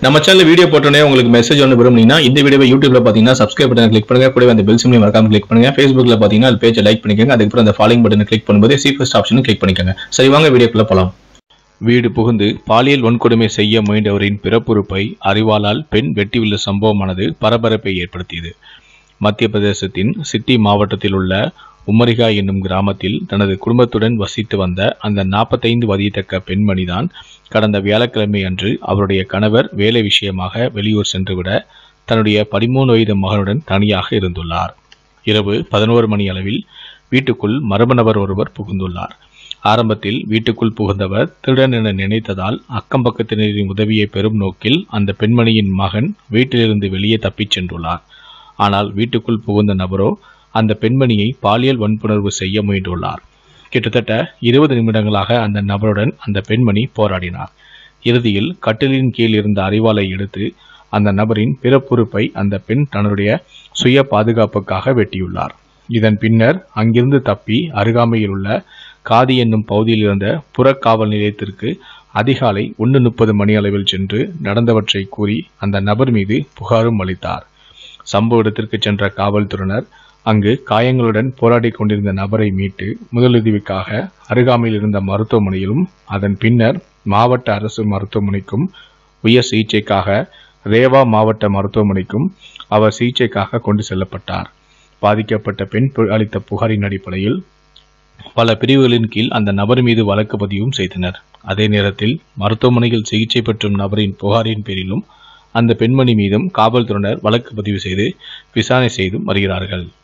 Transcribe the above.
நம்ம channel video போட்டோன்னே உங்களுக்கு மெசேஜ் ஒன்று விரும்புனீங்கன்னா இந்த வீடியோவை யூடியூப்ல பார்த்தீங்கன்னா சப்ஸ்கிரைப் பட்டன் கிளிக் பண்ணுங்க கூடவே அந்த பெல் சிம்லையும் மறக்காம கிளிக் பண்ணுங்க ஃபேஸ்புக்ல பார்த்தீங்கன்னா அது பேஜை லைக் பண்ணிக்கோங்க அதுக்கப்புறம் அந்த ஃபாலோயிங் பட்டனை கிளிக் பண்ணும்போது சி ஃபர்ஸ்ட் ஆப்ஷனும் கிளிக் பண்ணிக்கோங்க சரி வாங்க வீடியோக்குள்ள போலாம் வீடு புகுந்து பாலியல் வன்கொடுமை செய்ய முயன்றவரின் பிறப்புறுப்பை அறிவாளால் பெண் வெட்டியுள்ள சம்பவமானது பரபரப்பை ஏற்படுத்தியது மத்திய பிரதேசத்தின் சிட்டி மாவட்டத்தில் உள்ள உம்மரிகா என்னும் கிராமத்தில் தனது குடும்பத்துடன் வசித்து வந்த அந்த நாற்பத்தைந்து வதியத்தக்க பெண்மணிதான் கடந்த வியாழக்கிழமை அன்று அவருடைய கணவர் வேலை விஷயமாக வெளியூர் சென்றுவிட தன்னுடைய பதிமூணு வயது மகனுடன் தனியாக இருந்துள்ளார் இரவு பதினோரு மணி அளவில் வீட்டுக்குள் மர்ம நபர் ஒருவர் புகுந்துள்ளார் ஆரம்பத்தில் வீட்டுக்குள் புகுந்தவர் திருடன் என நினைத்ததால் அக்கம் பக்கத்தினரின் உதவியை பெறும் நோக்கில் அந்த பெண்மணியின் மகன் வீட்டிலிருந்து வெளியே தப்பிச் சென்றுள்ளார் ஆனால் வீட்டுக்குள் புகுந்த நபரோ அந்த பெண்மணியை பாலியல் வன்புணர்வு செய்ய முயன்றுள்ளார் கிட்டத்தட்ட இருபது நிமிடங்களாக அந்த நபருடன் அந்த பெண்மணி போராடினார் இறுதியில் கட்டிலின் கீழ் இருந்த அறிவாளை எடுத்து அந்த நபரின் பிறப்புறுப்பை அந்த பெண் தன்னுடைய சுய பாதுகாப்புக்காக வெட்டியுள்ளார் இதன் பின்னர் அங்கிருந்து தப்பி அருகாமையில் உள்ள காதி என்னும் பகுதியில் இருந்த புறக்காவல் நிலையத்திற்கு அதிகாலை ஒன்று முப்பது மணி அளவில் சென்று நடந்தவற்றை கூறி அந்த நபர் மீது புகாரும் அளித்தார் சம்பவ இடத்திற்கு சென்ற காவல்துறையினர் அங்கு காயங்களுடன் போராடி கொண்டிருந்த நபரை மீட்டு முதலுதவிக்காக அருகாமையில் இருந்த மருத்துவமனையிலும் அதன் பின்னர் மாவட்ட அரசு மருத்துவமனைக்கும் உயர் சிகிச்சைக்காக ரேவா மாவட்ட மருத்துவமனைக்கும் அவர் சிகிச்சைக்காக கொண்டு செல்லப்பட்டார் பாதிக்கப்பட்ட பெண் பு- அளித்த புகாரின் அடிப்படையில் பல பிரிவுகளின் கீழ் அந்த நபர் மீது வழக்கு பதிவும் செய்தனர் அதே நேரத்தில் மருத்துவமனையில் சிகிச்சை பெற்றும் நபரின் புகாரின் பேரிலும் அந்த பெண்மணி மீதும் காவல்துறையினர் வழக்கு பதிவு செய்து விசாரணை செய்தும் வருகிறார்கள்